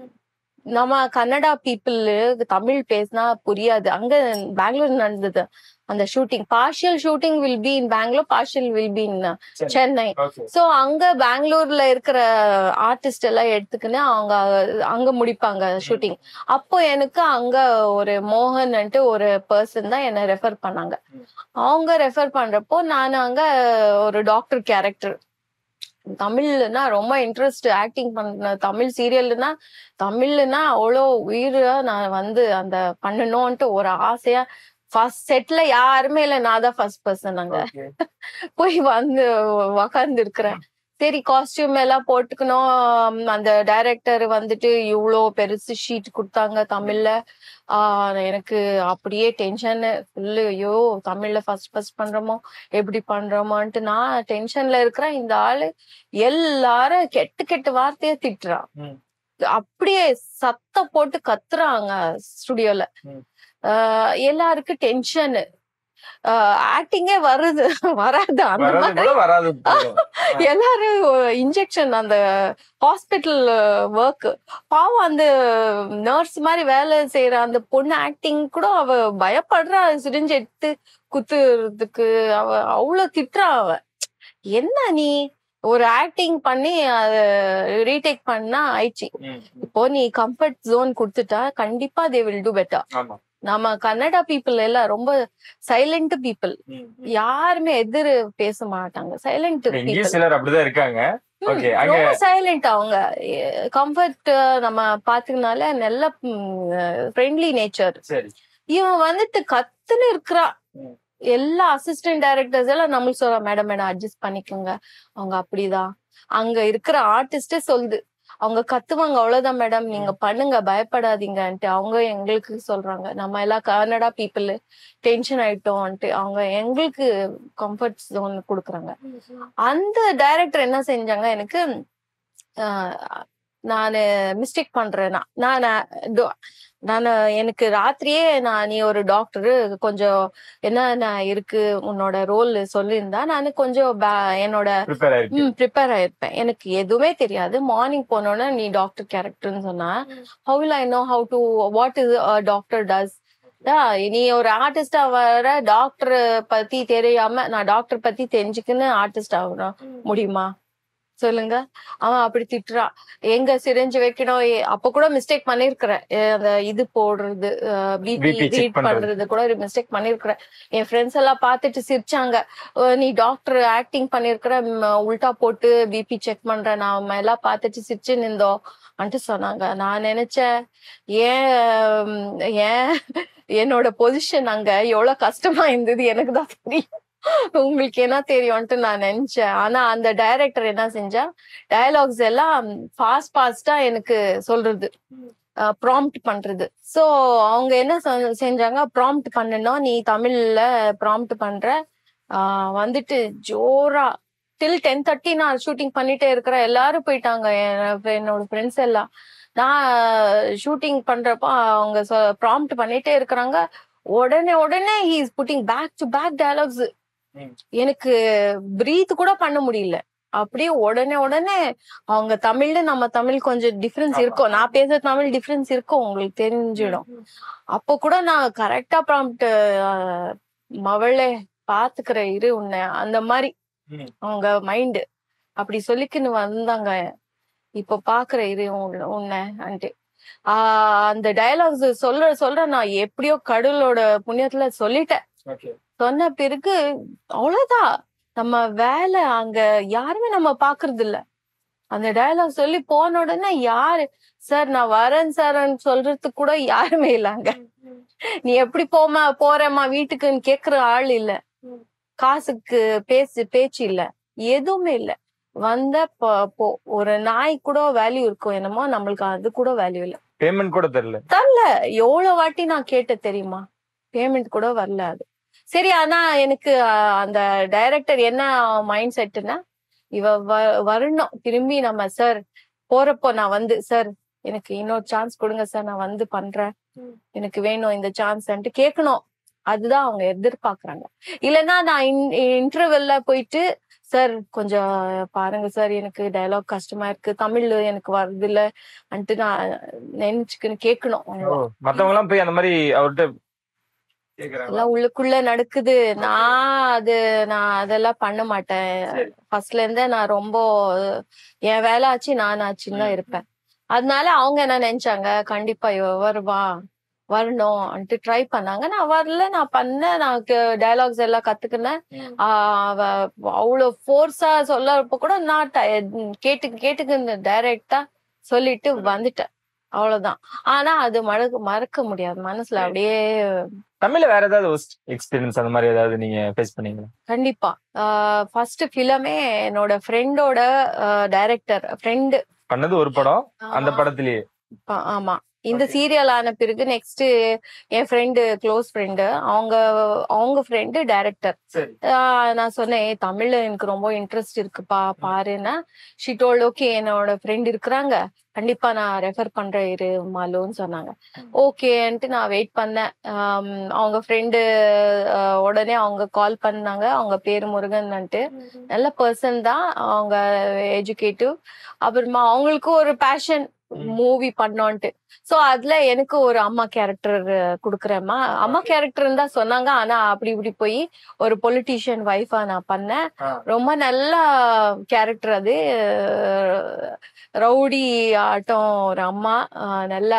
நம்ம கன்னடா பீப்புள் தமிழ் பேசினா புரியாது அங்க பெங்களூர் நடந்தது அந்த shooting partial shooting will be in Bangalore partial will be in Chennai okay so அங்க பெங்களூர்ல இருக்கிற ஆர்டிஸ்ட் எல்லாம் எடுத்துக்கின்னு அவங்க அங்க முடிப்பாங்க ஷூட்டிங் அப்போ எனக்கு அங்க ஒரு மோகன்ன்ட்டு ஒரு பர்சன் தான் என்ன ரெஃபர் பண்ணாங்க அவங்க ரெஃபர் பண்றப்போ நான் அங்க ஒரு டாக்டர் கேரக்டர் தமிழ்னா ரொம்ப இன்ட்ரெஸ்ட் ஆக்டிங் பண்ண தமிழ் சீரியல்னா தமிழ்னா அவ்வளோ உயிரா நான் வந்து அந்த பண்ணணும்ன்ட்டு ஒரு ஆசையா ஃபர்ஸ்ட் செட்ல யாருமே இல்ல நான் தான் ஃபர்ஸ்ட் பர்சன் அங்க போய் வந்து உக்காந்து இருக்கிறேன் சரி காஸ்டியூம் எல்லாம் போட்டுக்கணும் உம், அந்த டைரக்டர் வந்துட்டு இவ்வளோ பெருசு ஷீட் கொடுத்தாங்க தமிழ்ல ஆஹ் எனக்கு அப்படியே டென்ஷன் ஃபுல்லு ஐயோ தமிழ்ல ஃபர்ஸ்ட் ஃபர்ஸ்ட் பண்றோமோ எப்படி பண்றோமோன்ட்டு நான் டென்ஷன்ல இருக்கிறேன் இந்த ஆளு எல்லாரும் கெட்டு கெட்டு வார்த்தைய திட்டுறான் ம். அப்படியே சத்தம் போட்டு கத்துறாங்க ஸ்டுடியோல ம். எல்லாருக்கும் டென்ஷன் ஆக்டிங்கே வருது வராது அந்த வராது மாதிரி கூட வராது போகும். எல்லாரும் இன்ஜெக்ஷன் அந்த ஹாஸ்பிட்டல் ஒர்க் பாவம் அந்த நர்ஸ் மாதிரி வேலை செய்யற அந்த பொண்ணு ஆக்டிங் கூட அவ பயப்படுறா சிரிஞ்சு எடுத்து குத்துறதுக்கு அவ அவ்வளவு திட்டுறா அவ என்ன நீ ஒரு ஆக்டிங் பண்ணி அத ரீடேக் பண்ணா ஆயிடுச்சு ம், இப்போ நீ கம்ஃபர்ட் ஜோன் கொடுத்துட்டா கண்டிப்பா தே வில் டூ பெட்டர் ஆமா நம்ம கன்னடா பீப்புள் எல்லாம் ரொம்ப சைலண்ட் பீப்புள் ம், ம். யாருமே எதிர் பேச மாட்டாங்க சைலண்ட் இங்கேயும் பீப்புள் சிலர் அப்படிதான் இருக்காங்க ஓகே அங்க ரொம்ப சைலண்ட் அவங்க கம்ஃபர்ட் நம்ம பாத்துக்கனால நல்ல ஃப்ரெண்ட்லி நேச்சர் சரி இவன் வந்துட்டு கத்துன்னு இருக்கிறா ம். எல்லா அசிஸ்டன்ட் டைரக்டர்ஸ் எல்லாம் நம்மளுக்கு சொல்றா மேடம் மேடம் அட்ஜஸ்ட் பண்ணிக்கோங்க அவங்க அப்படிதான் அங்க இருக்கிற ஆர்டிஸ்டே சொல்லுது அவங்க கத்துவாங்க அவ்வளவுதான் மேடம் நீங்க பண்ணுங்க பயப்படாதீங்கன்ட்டு அவங்க எங்களுக்கு சொல்றாங்க நம்ம எல்லாம் கன்னடா பீப்புள் டென்ஷன் ஆயிட்டோம்ன்ட்டு அவங்க எங்களுக்கு கம்ஃபர்ட் ஜோன் கொடுக்குறாங்க அந்த டைரக்டர் என்ன செஞ்சாங்க எனக்கு நான் மிஸ்டேக் பண்றேன் நான் நான் எனக்கு ராத்திரியே நான் நீ ஒரு டாக்டர் கொஞ்சம் என்ன இருக்கு உன்னோட ரோல் சொல்லியிருந்தா நான் கொஞ்சம் பா- என்னோட ப்ரிப்பேர் ஆயிருக்கு ப்ரிப்பேர் ஆயிருப்பேன் எனக்கு எதுவுமே தெரியாது மார்னிங் போனோன்னா நீ டாக்டர் கேரக்டர்னு சொன்னா how will I know how to what is doctor does நீ ஒரு ஆர்டிஸ்டா வர டாக்டர் பத்தி தெரியாம நான் டாக்டர் பத்தி தெரிஞ்சுக்கின்னு ஆர்டிஸ்ட் ஆகணும் முடியுமா சொல்லுங்க அவன் அப்படி திட்டுறான் எங்க சிரிஞ்சு வைக்கணும் ஏ- அப்ப கூட மிஸ்டேக் பண்ணிருக்கிறேன் அந்த இது போடுறது பிபி BP check ரீட் பண்றது. பண்றது கூட மிஸ்டேக் பண்ணிருக்கிறேன் என் ஃப்ரெண்ட்ஸ் எல்லாம் பார்த்துட்டு சிரிச்சாங்க அஹ் நீ டாக்டர் ஆக்டிங் பண்ணிருக்கிற ம், உல்டா போட்டு பிபி செக் பண்ற நாம எல்லாம் பார்த்துட்டு சிரிச்சு நின்றோம் அன்ட்டு சொன்னாங்க நான் நினைச்சேன் ஏன் ம், ஏன் என்னோட பொசிஷன் அங்க எவ்வளவு கஷ்டமா இருந்தது எனக்கு தான் தெரியும் உங்களுக்கு என்ன தெரியும்ட்டு நான் நினைச்சேன் ஆனா அந்த டைரக்டர் என்ன செஞ்சா டயலாக்ஸ் எல்லாம் ஃபாஸ்ட் ஃபாஸ்டா எனக்கு சொல்றது ப்ராம்ப்ட் பண்றது சோ அவங்க என்ன செ- செஞ்சாங்க ப்ராம்ப்ட் பண்ணணும் நீ தமிழ்ல ப்ராம்ப்ட் பண்ற ஆஹ் வந்துட்டு ஜோரா டில் டென் தேர்ட்டி நான் ஷூட்டிங் பண்ணிட்டே இருக்கிறேன் எல்லாரும் போயிட்டாங்க என் என்னோட ஃப்ரெண்ட்ஸ் எல்லாம் நான் ஷூட்டிங் பண்றப்போ அவங்க ப்ராம்ப்ட் பண்ணிட்டே இருக்கிறாங்க உடனே உடனே he is putting back to back dialogues ம். எனக்கு பிரீத் கூட பண்ண முடியல அப்படியே உடனே உடனே அவங்க தமிழ்ல நம்ம தமிழ் கொஞ்சம் டிஃபரன்ஸ் ஆமா. இருக்கும் நான் பேசுற தமிழ் டிஃபரன்ஸ் இருக்கும் உங்களுக்கு தெரிஞ்சிடும் அப்போ கூட நான் கரெக்டா ப்ராம்ப்ட் மவளே பாத்துக்கிற இரு உன்னை அந்த மாதிரி ம். அவங்க மைண்டு அப்படி சொல்லிக்கின்னு வந்தாங்க இப்ப பாக்குற இரு உன்னை- உன்னை அன்ட்டு ஆஹ் அந்த டயலாக்ஸ் சொல்ற சொல்ற நான் எப்படியோ கடவுளோட புண்ணியத்துல சொல்லிட்டேன் சொன்ன பிறகு அவ்வளவுதான் நம்ம வேலை அங்க யாருமே நம்ம பாக்குறது இல்ல அந்த டயலாக் சொல்லி போன உடனே யாரு சார் நான் வரேன் சார்ன்னு சொல்றதுக்கு கூட யாருமே இல்ல அங்க நீ எப்படி போமா போறேம்மா வீட்டுக்குன்னு கேக்குற ஆள் இல்ல காசுக்கு பேசு பேச்சு இல்ல எதுவுமே இல்ல வந்த போ- போ ஒரு நாய் கூட வேல்யூ இருக்கும் என்னமோ நம்மளுக்கு அது கூட வேல்யூ இல்ல பேமெண்ட் கூட தெரியல எவ்வளவு வாட்டி நான் கேட்ட தெரியுமா பேமெண்ட் கூட வரல அது சரி ஆனா எனக்கு அஹ், அந்த டைரக்டர் என்ன மைண்ட் செட்னா இவ வ- வரணும் திரும்பி நம்ம சார் போறப்போ நான் வந்து சார் எனக்கு இன்னொரு சான்ஸ் கொடுங்க சார் நான் வந்து பண்றேன் எனக்கு வேணும் இந்த சான்ஸ் கேட்கணும் அதுதான் அவங்க எதிர்பார்க்கறாங்க இல்லைன்னா நான் இன்டர்வெல்ல போயிட்டு சார் கொஞ்சம் பாருங்க சார் எனக்கு டயலாக் கஷ்டமா இருக்கு தமிழ் எனக்கு வருது இல்ல அன்ட்டு நான் நினைச்சுக்கின்னு கேட்கணும் ஓ, மத்தவங்க எல்லாம் போய் அந்த மாதிரி அவர்கிட்ட கேக்குறாங்க எல்லாம் உள்ளுக்குள்ள நடக்குது நான் அது நான் அதெல்லாம் பண்ண மாட்டேன் சரி. ஃபர்ஸ்ட்ல இருந்தே நான் ரொம்ப என் வேலை ஆச்சு நான் ஆச்சுன்னு தான் இருப்பேன் அதனால அவங்க என்ன நினைச்சாங்க கண்டிப்பா இவ வருவா வரணும் ட்ரை பண்ணாங்க நான் வரல நான் பண்ணேன் நான் டயலாக்ஸ் எல்லாம் கத்துக்கினேன் ம். ஆஹ் அவ அவ்வளவு ஃபோர்ஸா சொல்லப்ப கூட நான் ட- கேட்டு கேட்டுக்கு டைரக்டா சொல்லிட்டு வந்துட்டேன் அவ்வளவுதான் ஆனா அது மறக்க மறக்க முடியாது மனசுல அப்படியே தமிழ்ல வேற ஏதாவது எக்ஸ்பீரியன்ஸ் அந்த மாதிரி ஏதாவது நீங்க ஃபேஸ் பண்ணீங்களா கண்டிப்பா ஃபர்ஸ்ட் ஃபிலமே என்னோட ஃப்ரெண்டோட டைரக்டர் ஃப்ரெண்டு பண்ணது ஒரு படம் அந்த படத்திலேயே ஆமா இந்த Okay. சீரியல் ஆன பிறகு நெக்ஸ்ட் என் ஃப்ரெண்டு க்ளோஸ் ஃப்ரெண்டு அவங்க அவங்க ஃப்ரெண்டு டைரக்டர் சரி நான் சொன்னேன் "ஏய், தமிழ்ல எனக்கு ரொம்ப இன்ட்ரெஸ்ட் இருக்குப்பா பாருன்னா ஷிட்டோல் ஓகே என்னோட ஃப்ரெண்ட் இருக்கிறாங்க கண்டிப்பா நான் ரெஃபர் பண்றேன் இரு மாலுன்னு சொன்னாங்க ஓகேன்ட்டு நான் வெயிட் பண்ணேன் ஆம், அவங்க ஃப்ரெண்டு உடனே அவங்க கால் பண்ணாங்க அவங்க பேரு முருகன்ட்டு நல்ல பர்சன் தான் அவங்க எஜுகேட்டிவ் அப்புறமா அவங்களுக்கும் ஒரு பேஷன் மூவி பண்ணோன்ட்டு சோ அதுல எனக்கு ஒரு அம்மா கேரக்டர் குடுக்கறேம்மா அம்மா கேரக்டர் தான் சொன்னாங்க ஆனா அப்படி இப்படி போய் ஒரு பொலிட்டீஷியன் ஒய்ஃபா நான் பண்ணேன் ஆ. ரொம்ப நல்ல கேரக்டர் அது ரவுடி ஆட்டம் ஒரு அம்மா ஆஹ் நல்ல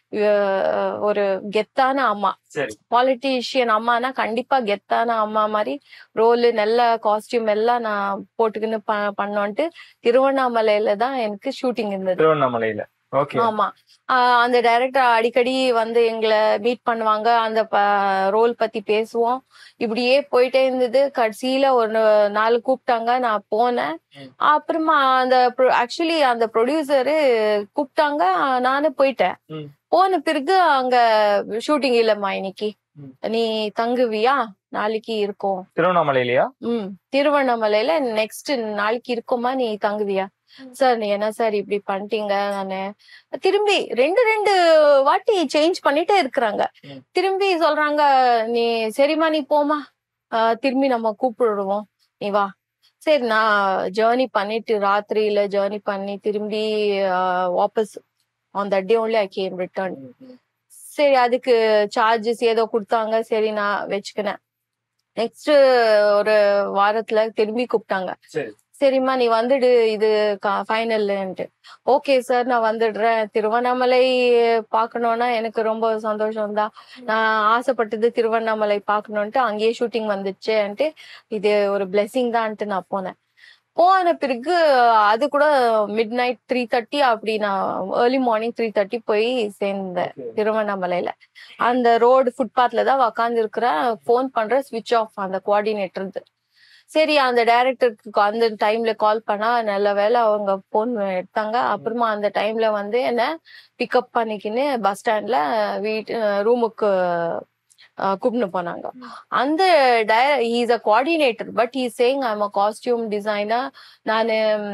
அஹ், ஒரு கெத்தான அம்மா சரி பாலிட்டிஷியன் அம்மானா கண்டிப்பா கெத்தான அம்மா மாதிரி ரோலு நல்ல காஸ்டியூம் எல்லாம் நான் போட்டுக்கின்னு ப- பண்ணோன்ட்டு திருவண்ணாமலையில தான் எனக்கு ஷூட்டிங் இருந்தது திருவண்ணாமலையில ஓகே ஆமா ஆஹ் அந்த டைரக்டர் அடிக்கடி வந்து எங்களை மீட் பண்ணுவாங்க அந்த ரோல் பத்தி பேசுவோம் இப்படியே போயிட்டே இருந்தது கடைசியில ஒரு நாள் கூப்பிட்டாங்க நான் போனேன் ம். அப்புறமா அந்த ஆக்சுவலி அந்த ப்ரொடியூசரு கூப்பிட்டாங்க நானும் போயிட்டேன் ம். போன பிறகு அங்க ஷூட்டிங் இல்லம்மா இன்னைக்கு ம். நீ தங்குவியா நாளைக்கு இருக்கும் திருவண்ணாமலையிலயா ம் திருவண்ணாமலையில நெக்ஸ்ட் நாளைக்கு இருக்கோமா நீ தங்குவியா சார் நீ என்ன சார் இப்படி பண்ணிட்டீங்க நானு திரும்பி ரெண்டு ரெண்டு வாட்டி சேஞ்ச் பண்ணிட்டே இருக்கிறாங்க ம். திரும்பி சொல்றாங்க நீ சரிம்மா நீ போமா ஆஹ் திரும்பி நம்ம கூப்பிடுவோம் நீ வா சரி நான் ஜேர்னி பண்ணிட்டு ராத்திரியில ஜேர்னி பண்ணி திரும்பி ஆஹ் வாபஸ் on that day only I came return சரி அதுக்கு சார்ஜஸ் ஏதோ கொடுத்தாங்க சரி நான் வச்சுக்கினேன் நெக்ஸ்ட் ஒரு வாரத்துல திரும்பி கூப்பிட்டாங்க சரி சரிம்மா நீ வந்துடு இது ஃபைனல்ன்ட்டு ஓகே சார் நான் வந்துடுறேன் திருவண்ணாமலை பார்க்கணும்னா எனக்கு ரொம்ப சந்தோஷம் தான் நான் ஆசைப்பட்டது திருவண்ணாமலை பார்க்கணுன்ட்டு அங்கேயே ஷூட்டிங் வந்துச்சுன்ட்டு இது ஒரு பிளெஸிங் தான்ட்டு நான் போனேன் போன பிறகு அது கூட மிட் நைட் த்ரீ தேர்ட்டி அப்படி நான் ஏர்லி மார்னிங் த்ரீ தேர்ட்டி போய் சேர்ந்தேன் திருவண்ணாமலையில அந்த ரோடு ஃபுட்பாத்ல தான் உக்காந்து இருக்கிறேன் ஃபோன் பண்றேன் ஸ்விட்ச் ஆஃப் அந்த கோஆர்டினேட்டர் சரி அந்த டைரக்டருக்கு அந்த டைம்ல கால் பண்ணா நல்ல வேளை அவங்க போன் எடுத்தாங்க அப்புறமா அந்த டைம்ல வந்து என்ன பிக்கப் பண்ணிக்கின்னு பஸ் ஸ்டாண்ட்ல வீட்டு ரூமுக்கு கூப்பிட்டு போனாங்க அந்த is a coordinator but he saying I'm a costume designer நான்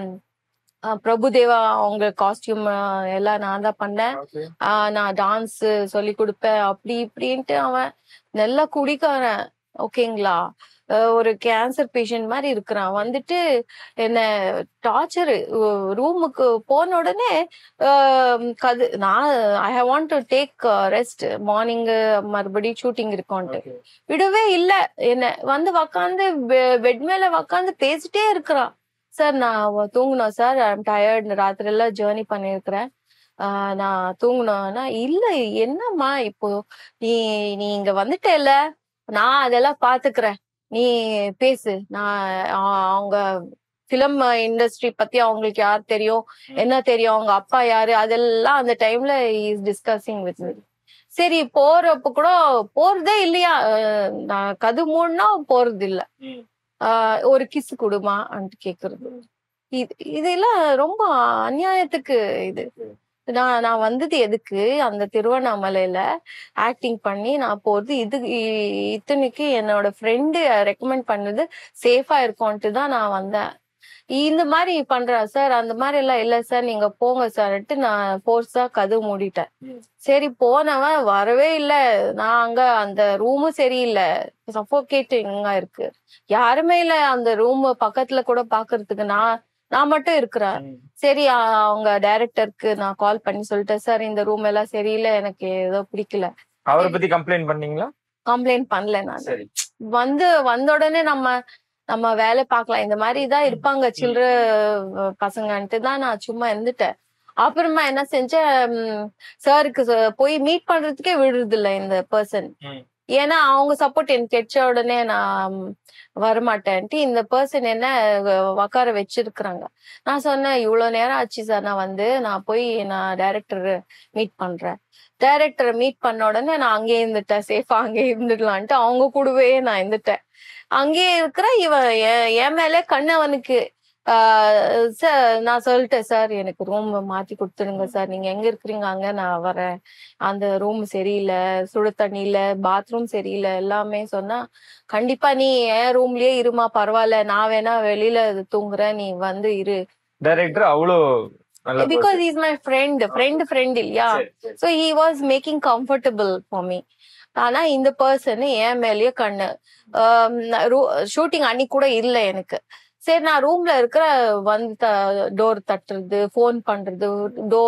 பிரபுதேவா அவங்க காஸ்டியூம் எல்லாம் நான் தான் பண்ணேன் ஆஹ் நான் டான்ஸ் சொல்லி கொடுப்பேன் அப்படி இப்படின்ட்டு அவன் நல்லா குடிக்காரன் ஓகேங்களா அஹ் ஒரு கேன்சர் பேஷண்ட் மாதிரி இருக்கிறான் வந்துட்டு என்ன டார்ச்சர் ரூமுக்கு போன உடனே ஆஹ் கது நான் I have want to take rest morning மறுபடியும் ஷூட்டிங் இருக்கோன்ட்டு விடவே இல்ல என்ன வந்து உக்காந்து பெட் மேல உக்காந்து பேசிட்டே இருக்கிறான் சார் நான் தூங்கணும் சார் ஐம் டயர்ட் ராத்திரி எல்லாம் ஜேர்னி பண்ணிருக்கிறேன் ஆஹ் நான் தூங்கணும்னா இல்ல என்னம்மா இப்போ நீ நீ இங்க வந்துட்டேல்ல நான் அதெல்லாம் பாத்துக்கிறேன் நீ பேசு நான் ஆ- அவங்க பிலிம் இண்டஸ்ட்ரி பத்தி அவங்களுக்கு யார் தெரியும் என்ன தெரியும் அவங்க அப்பா யாரு அதெல்லாம் அந்த டைம்ல இஸ் டிஸ்கசிங் வித் மீ சரி போறப்ப கூட போறதே இல்லையா அஹ் நான் கது மூடனா போறது இல்ல ம். ஆஹ் ஒரு கிஸ் கொடுமா கேக்குறது இது இதெல்லாம் ரொம்ப அநியாயத்துக்கு இது நான் நான் வந்தது எதுக்கு அந்த திருவண்ணாமலையில ஆக்டிங் பண்ணி நான் போறது இது இ- இத்தனைக்கு என்னோட ஃப்ரெண்டு ரெக்கமெண்ட் பண்ணது சேஃபா இருக்கும்ட்டு தான் நான் வந்தேன் இந்த மாதிரி பண்றா சார் அந்த மாதிரி எல்லாம் இல்ல சார் நீங்க போங்க சார்ட்டு நான் ஃபோர்ஸா கதவு மூடிட்டேன் ம். சரி போனவன் வரவே இல்ல நான் அங்க அந்த ரூமும் சரியில்லை சஃபோகேட்டிங்கா இருக்கு யாருமே இல்ல அந்த ரூம் பக்கத்துல கூட பாக்குறதுக்கு நான் நான் மட்டும் இருக்கிறேன் சரி அ- அவங்க டைரக்டருக்கு நான் கால் பண்ணி சொல்லிட்டேன் சார் இந்த ரூம் எல்லாம் சரியில்லை எனக்கு ஏதோ பிடிக்கல அவரை பத்தி கம்ப்ளைண்ட் பண்ணீங்களா கம்ப்ளைண்ட் பண்ணல நான் சரி வந்து வந்த உடனே நம்ம நம்ம வேலை பார்க்கலாம் இந்த மாதிரி தான் இருப்பாங்க சில்லற பசங்கன்ட்டு தான் நான் சும்மா இருந்துட்டேன் அப்புறமா என்ன செஞ்சேன் சாருக்கு போய் மீட் பண்றதுக்கே விடுறது இல்ல இந்த பர்சன் ம். ஏன்னா அவங்க சப்போர்ட் எனக்கு கிடைச்ச உடனே நான் வரமாட்டேன்ட்டு இந்த பர்சன் என்ன அஹ், உக்கார வச்சிருக்கிறாங்க நான் சொன்னேன் இவ்வளவு நேரம் ஆச்சு சார் நான் வந்து நான் போய் நான் டைரக்டர் மீட் பண்றேன் டைரக்டரை மீட் பண்ண உடனே நான் அங்கேயே இருந்துட்டேன் சேஃபா அங்கேயே இருந்துடலான்ட்டு அவங்க கூடவே நான் இருந்துட்டேன் அங்கேயே இருக்கிற இவன் என் என் மேலே கண்ணு அவனுக்கு சார் நான் சொல்லிட்டேன் சார் எனக்கு ரூம் மாத்தி கொடுத்துடுங்க சார் நீங்க எங்க இருக்கிறீங்க அங்க நான் வரேன் அந்த ரூம் சரியில்லை சுடு தண்ணி இல்ல பாத்ரூம் சரியில்லை எல்லாமே சொன்னா கண்டிப்பா நீ என் ரூம்லயே இருமா பரவாயில்ல நான் வேணா வெளியில தூங்குறேன் நீ வந்து இரு டைரக்டர் அவ்வளோ நல்ல because is my friend friend friend இல்லையா so he was making comfortable for me ஆனா இந்த பர்சன் என் மேலயே கண்ணு ஷூட்டிங் அன்னைக்கு கூட இல்லை எனக்கு சரி நான் ரூம்ல இருக்கிற வந்து டோர் தட்டுறது ஃபோன் பண்றது though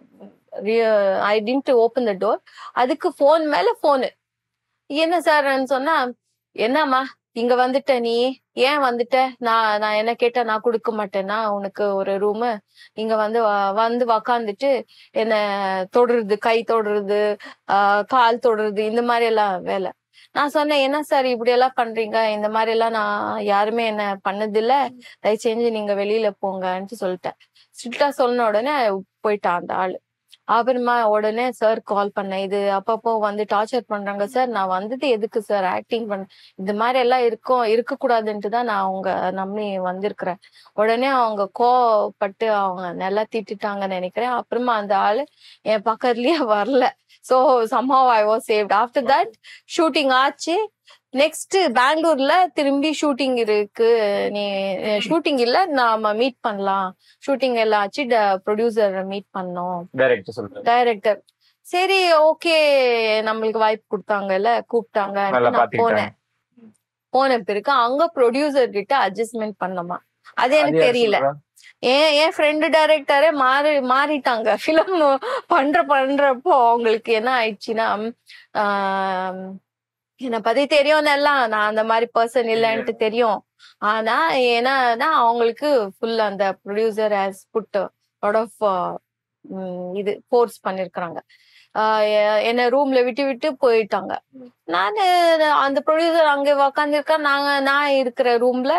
I didn't open the door அதுக்கு ஃபோன் மேல ஃபோனு என்ன சார்ன்னு சொன்னா என்னம்மா இங்க வந்துட்ட நீ ஏன் வந்துட்ட நான் நான் என்ன கேட்டா நான் கொடுக்க மாட்டேன்னா உனக்கு ஒரு ரூமு இங்க வந்து வ- வந்து உக்காந்துட்டு என்ன தொடுறது கை தொடுறது ஆஹ் கால் தொடுறது இந்த மாதிரி எல்லாம் வேலை நான் சொன்னேன் என்ன சார் இப்படி எல்லாம் பண்றீங்க இந்த மாதிரி எல்லாம் நான் யாருமே என்ன பண்ணதில்ல தயவு செஞ்சு நீங்க வெளியில போங்கன்ட்டு சொல்லிட்டேன் ஸ்ட்ரிக்டா சொன்ன உடனே போயிட்டான் அந்த ஆளு அப்புறமா உடனே சார் கால் பண்ணேன் இது அப்பப்போ வந்து டார்ச்சர் பண்றாங்க சார் நான் வந்தது எதுக்கு சார் ஆக்டிங் பண்ண இந்த மாதிரி எல்லாம் இருக்கும் இருக்கக்கூடாதுன்ட்டு தான் நான் அவங்க நம்பி வந்திருக்கிறேன் உடனே அவங்க கோவப்பட்டு அவங்க நல்லா திட்டுட்டாங்கன்னு நினைக்கிறேன் அப்புறமா அந்த ஆளு என் பக்கத்துலயே வரல so somehow I was saved after that shooting ஆச்சு நெக்ஸ்ட் பெங்களூர்ல திரும்பி ஷூட்டிங் இருக்கு நீ ஷூட்டிங் இல்ல நாம மீட் பண்ணலாம் ஷூட்டிங் எல்லாம் ஆச்சு ப்ரொடியூசர் மீட் பண்ணோம் டைரக்டர் சொல்றேன் டைரக்டர் சரி ஓகே நம்மளுக்கு வாய்ப்பு கொடுத்தாங்கல்ல கூப்பிட்டாங்க நல்லா நான் போனேன் பாத்துக்கிட்டாங்க போன பிறகு அங்க ப்ரொடியூசர் கிட்ட அட்ஜஸ்ட்மெண்ட் பண்ணோமா அது எனக்கு தெரியல ஏன் என் ஃப்ரெண்டு டைரக்டரே மாறி மாறிட்டாங்க ஃபிலிம் பண்ற பண்றப்போ அவங்களுக்கு என்ன ஆயிடுச்சுன்னா ஆஹ் என்னை பத்தி தெரியும் எல்லாம் நான் அந்த மாதிரி பர்சன் இல்லைன்ட்டு தெரியும் ஆனா என்னன்னா அவங்களுக்கு ஃபுல் அந்த producer has put lot of இது ஃபோர்ஸ் பண்ணிருக்கிறாங்க என்ன ரூம்ல விட்டு விட்டு போயிட்டாங்க நானு அந்த ப்ரொடியூசர் அங்க உக்காந்துருக்கேன் நாங்க நான் இருக்கிற ரூம்ல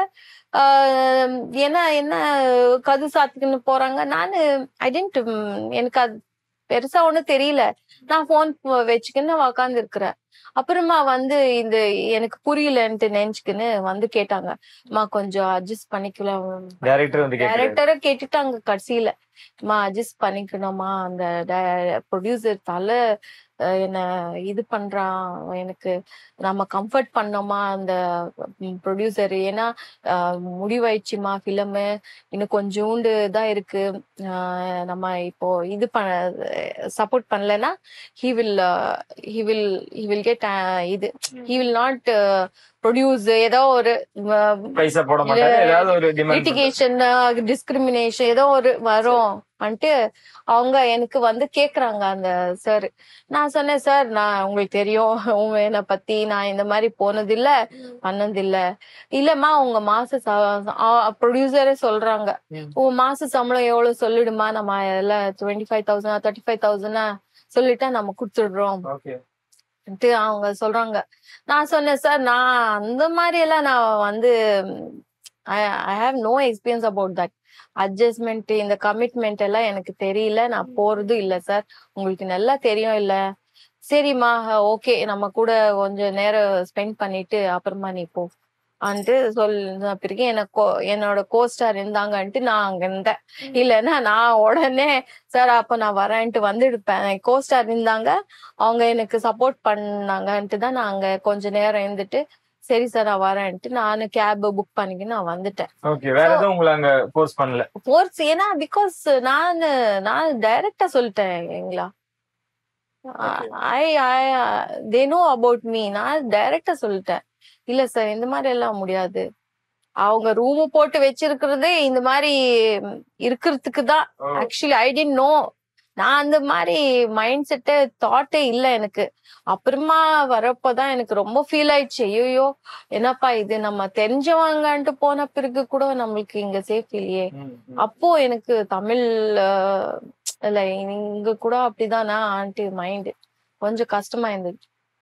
என்ன என்ன கது சாத்திக்கின்னு போறாங்க நானு ஐ டென்ட் எனக்கு அது பெருசா ஒண்ணும் தெரியல நான் போன் வச்சுக்கின்னு உக்காந்து இருக்கிறேன் அப்புறமா வந்து இந்த எனக்கு புரியலன்ட்டு நினைச்சுக்கின்னு வந்து கேட்டாங்க அம்மா கொஞ்சம் அட்ஜஸ்ட் பண்ணிக்கலாம் டைரக்டர் வந்து கேக்குறாரு டைரக்டரை கேட்டுட்டாங்க கடைசியில மா அட்ஜஸ்ட் பண்ணிக்கணுமா அந்த ப்ரொடியூசர் தலை அஹ், என்ன இது பண்றான் எனக்கு நம்ம கம்ஃபர்ட் பண்ணோமா அந்த ப்ரொடியூசர் ஏன்னா அஹ், முடிவாயிடுச்சுமா ஃபிலிமு இன்னும் கொஞ்சோண்டு தான் இருக்கு அஹ், நம்ம இப்போ இது பண்ண சப்போர்ட் பண்ணலைன்னா he will he will he will get இது ஹி வில் நாட் ப்ரொடியூஸ் ஏதோ ஒரு பைசா போட மாட்டாரு ஏதாவது ஒரு டிமாண்ட் லிட்டிகேஷன் டிஸ்கிரிமினேஷன் ஏதோ ஒரு வரும் வந்துட்டு அவங்க எனக்கு வந்து கேக்குறாங்க அந்த சார் நான் சொன்னேன் சார் நான் உங்களுக்கு தெரியும் உங்க என்னை பத்தி நான் இந்த மாதிரி போனதில்ல பண்ணதில்ல இல்லம்மா உங்க மாச ப்ரொடியூசரே சொல்றாங்க ம். உங்க மாச சம்பளம் எவ்வளவு சொல்லிடுமா நம்ம எல்லாம் twenty five thousand thirty five thousand சொல்லிட்டா நம்ம கொடுத்துடுறோம் ஓகே ட்டு அவங்க சொல்றாங்க நான் சொன்னேன் சார் நான் அந்த மாதிரி எல்லாம் நான் வந்து I have no experience about that adjustment இந்த கமிட்மெண்ட் எல்லாம் எனக்கு தெரியல நான் போறதும் இல்ல சார் உங்களுக்கு நல்லா தெரியும் இல்ல சரிம்மா ஓகே நம்ம கூட கொஞ்சம் நேரம் ஸ்பெண்ட் பண்ணிட்டு அப்புறமா நீ போ அன்ட்டு சொன்ன பிறகு எனக்கு கோ- என்னோட கோஸ்டார் இருந்தாங்கன்ட்டு நான் அங்க இருந்தேன் இல்லைன்னா நான் உடனே சார் அப்ப நான் வரேன்ட்டு வந்துடுப்பேன் கோஸ்டார் இருந்தாங்க அவங்க எனக்கு சப்போர்ட் பண்ணாங்கன்ட்டு தான் நான் அங்க கொஞ்ச நேரம் இருந்துட்டு சரி சார் நான் வரேன்ட்டு நானு கேப் புக் பண்ணிக்கிட்டு நான் வந்துட்டேன் ஓகே வேற எதுவும் உங்களை அங்க போர்ஸ் பண்ணல ஃபோர்ஸ் ஏன்னா பிகாஸ் நான் நான் டைரக்டா சொல்லிட்டேன் எங்களா I I they know about me நான் டைரக்டா சொல்லிட்டேன் இல்ல சார் இந்த மாதிரி எல்லாம் முடியாது அவங்க ரூம் போட்டு வச்சிருக்கிறதே இந்த மாதிரி இருக்கிறதுக்கு தான் ஆக்சுவலி ஐ டென்ட் நோ நான் அந்த மாதிரி மைண்ட் செட்டே தாட்டே இல்ல எனக்கு அப்புறமா வரப்போதான் எனக்கு ரொம்ப ஃபீல் ஆயிடுச்சு ஐயோ என்னப்பா இது நம்ம தெரிஞ்சவங்கன்ட்டு போன பிறகு கூட நம்மளுக்கு இங்க சேஃப் இல்லையே அப்போ எனக்கு தமிழ் அஹ், இல்ல இங்க கூட அப்படிதானா ஆண்டி மைண்ட் கொஞ்சம் கஷ்டமா இருந்துச்சு